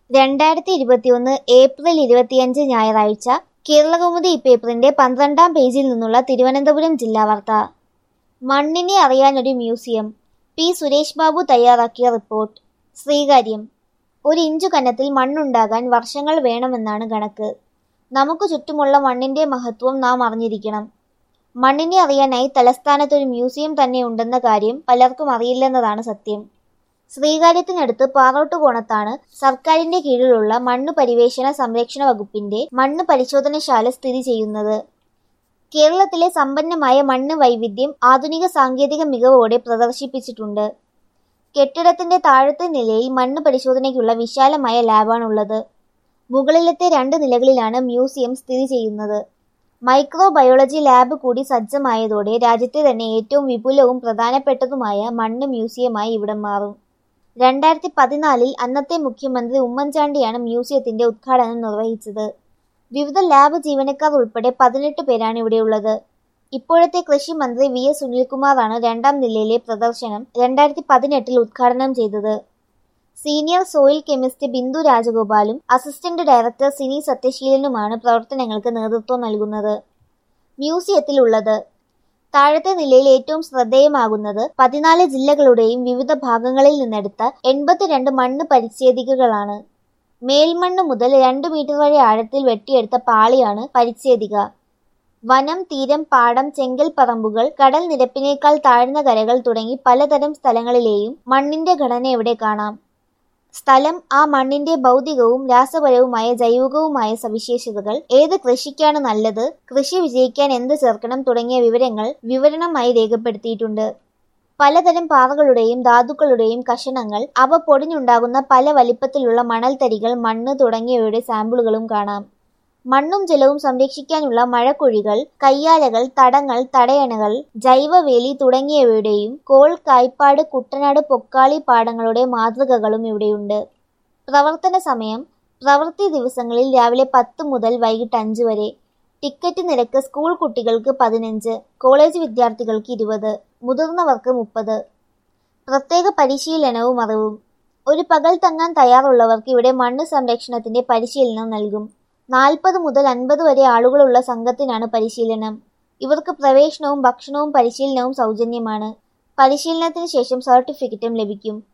രണ്ടായിരത്തി ഇരുപത്തിയൊന്ന് ഏപ്രിൽ ഇരുപത്തിയഞ്ച് ഞായറാഴ്ച കേരളകൗമുദി പേപ്പറിന്റെ പന്ത്രണ്ടാം പേജിൽ നിന്നുള്ള തിരുവനന്തപുരം ജില്ലാ വാർത്ത മണ്ണിനെ അറിയാനൊരു മ്യൂസിയം പി സുരേഷ് ബാബു തയ്യാറാക്കിയ റിപ്പോർട്ട് ശ്രീകാര്യം ഒരു ഇഞ്ചു കനത്തിൽ മണ്ണുണ്ടാകാൻ വർഷങ്ങൾ വേണമെന്നാണ് കണക്ക് നമുക്ക് ചുറ്റുമുള്ള മണ്ണിന്റെ മഹത്വം നാം അറിഞ്ഞിരിക്കണം മണ്ണിനെ അറിയാനായി തലസ്ഥാനത്ത് ഒരു മ്യൂസിയം തന്നെ ഉണ്ടെന്ന കാര്യം പലർക്കും അറിയില്ലെന്നതാണ് സത്യം ശ്രീകാര്യത്തിനടുത്ത് പാറോട്ടുകോണത്താണ് സർക്കാരിന്റെ കീഴിലുള്ള മണ്ണ് പരിവേഷണ സംരക്ഷണ വകുപ്പിന്റെ മണ്ണ് പരിശോധനശാല സ്ഥിതി ചെയ്യുന്നത് കേരളത്തിലെ സമ്പന്നമായ മണ്ണ് വൈവിധ്യം ആധുനിക സാങ്കേതിക മികവോടെ പ്രദർശിപ്പിച്ചിട്ടുണ്ട് കെട്ടിടത്തിന്റെ താഴത്തെ നിലയിൽ മണ്ണ് പരിശോധനയ്ക്കുള്ള വിശാലമായ ലാബാണുള്ളത് മുകളിലത്തെ രണ്ട് നിലകളിലാണ് മ്യൂസിയം സ്ഥിതി ചെയ്യുന്നത് മൈക്രോബയോളജി ലാബ് കൂടി സജ്ജമായതോടെ രാജ്യത്തെ തന്നെ ഏറ്റവും വിപുലവും പ്രധാനപ്പെട്ടതുമായ മണ്ണ് മ്യൂസിയമായി ഇവിടം മാറും രണ്ടായിരത്തി പതിനാലിൽ അന്നത്തെ മുഖ്യമന്ത്രി ഉമ്മൻചാണ്ടിയാണ് മ്യൂസിയത്തിന്റെ ഉദ്ഘാടനം നിർവഹിച്ചത് വിവിധ ലാബ് ജീവനക്കാർ ഉൾപ്പെടെ പതിനെട്ട് പേരാണ് ഇവിടെയുള്ളത് ഇപ്പോഴത്തെ കൃഷി മന്ത്രി വി എസ് സുനിൽകുമാറാണ് രണ്ടാം നിലയിലെ പ്രദർശനം രണ്ടായിരത്തി പതിനെട്ടിൽ ഉദ്ഘാടനം ചെയ്തത് സീനിയർ സോയിൽ കെമിസ്റ്റ് ബിന്ദു രാജഗോപാലും അസിസ്റ്റന്റ് ഡയറക്ടർ സിനി സത്യശീലനുമാണ് പ്രവർത്തനങ്ങൾക്ക് നേതൃത്വം നൽകുന്നത് മ്യൂസിയത്തിലുള്ളത് താഴത്തെ നിലയിൽ ഏറ്റവും ശ്രദ്ധേയമാകുന്നത് പതിനാല് ജില്ലകളുടെയും വിവിധ ഭാഗങ്ങളിൽ നിന്നെടുത്ത എൺപത്തിരണ്ട് മണ്ണ് പരിച്ഛേദികകളാണ് മേൽമണ്ണ് മുതൽ രണ്ട് മീറ്റർ വരെ ആഴത്തിൽ വെട്ടിയെടുത്ത പാളിയാണ് പരിച്ഛേദിക വനം തീരം പാടം ചെങ്കൽ പറമ്പുകൾ കടൽ നിരപ്പിനേക്കാൾ താഴ്ന്ന കരകൾ തുടങ്ങി പലതരം സ്ഥലങ്ങളിലെയും മണ്ണിന്റെ ഘടന ഇവിടെ കാണാം സ്ഥലം ആ മണ്ണിന്റെ ഭൗതികവും രാസപരവുമായ ജൈവികവുമായ സവിശേഷതകൾ ഏത് കൃഷിക്കാണ് നല്ലത് കൃഷി വിജയിക്കാൻ എന്ത് ചേർക്കണം തുടങ്ങിയ വിവരങ്ങൾ വിവരണമായി രേഖപ്പെടുത്തിയിട്ടുണ്ട് പലതരം പാറകളുടെയും ധാതുക്കളുടെയും കഷണങ്ങൾ അവ പൊടിഞ്ഞുണ്ടാകുന്ന പല വലിപ്പത്തിലുള്ള മണൽത്തരികൾ മണ്ണ് തുടങ്ങിയവയുടെ സാമ്പിളുകളും കാണാം മണ്ണും ജലവും സംരക്ഷിക്കാനുള്ള മഴക്കുഴികൾ കയ്യാലകൾ തടങ്ങൾ തടയണകൾ ജൈവവേലി തുടങ്ങിയവയുടെയും കോൾ കായ്പാട് കുട്ടനാട് പൊക്കാളി പാടങ്ങളുടെ മാതൃകകളും ഇവിടെയുണ്ട് പ്രവർത്തന സമയം പ്രവൃത്തി ദിവസങ്ങളിൽ രാവിലെ പത്ത് മുതൽ വൈകിട്ട് അഞ്ച് വരെ ടിക്കറ്റ് നിരക്ക് സ്കൂൾ കുട്ടികൾക്ക് പതിനഞ്ച് കോളേജ് വിദ്യാർത്ഥികൾക്ക് ഇരുപത് മുതിർന്നവർക്ക് മുപ്പത് പ്രത്യേക പരിശീലനവും അറിവും ഒരു പകൽ തങ്ങാൻ തയ്യാറുള്ളവർക്ക് ഇവിടെ മണ്ണ് സംരക്ഷണത്തിന്റെ പരിശീലനം നൽകും നാൽപ്പത് മുതൽ അൻപത് വരെ ആളുകളുള്ള സംഘത്തിനാണ് പരിശീലനം ഇവർക്ക് പ്രവേശനവും ഭക്ഷണവും പരിശീലനവും സൗജന്യമാണ് പരിശീലനത്തിന് ശേഷം സർട്ടിഫിക്കറ്റും ലഭിക്കും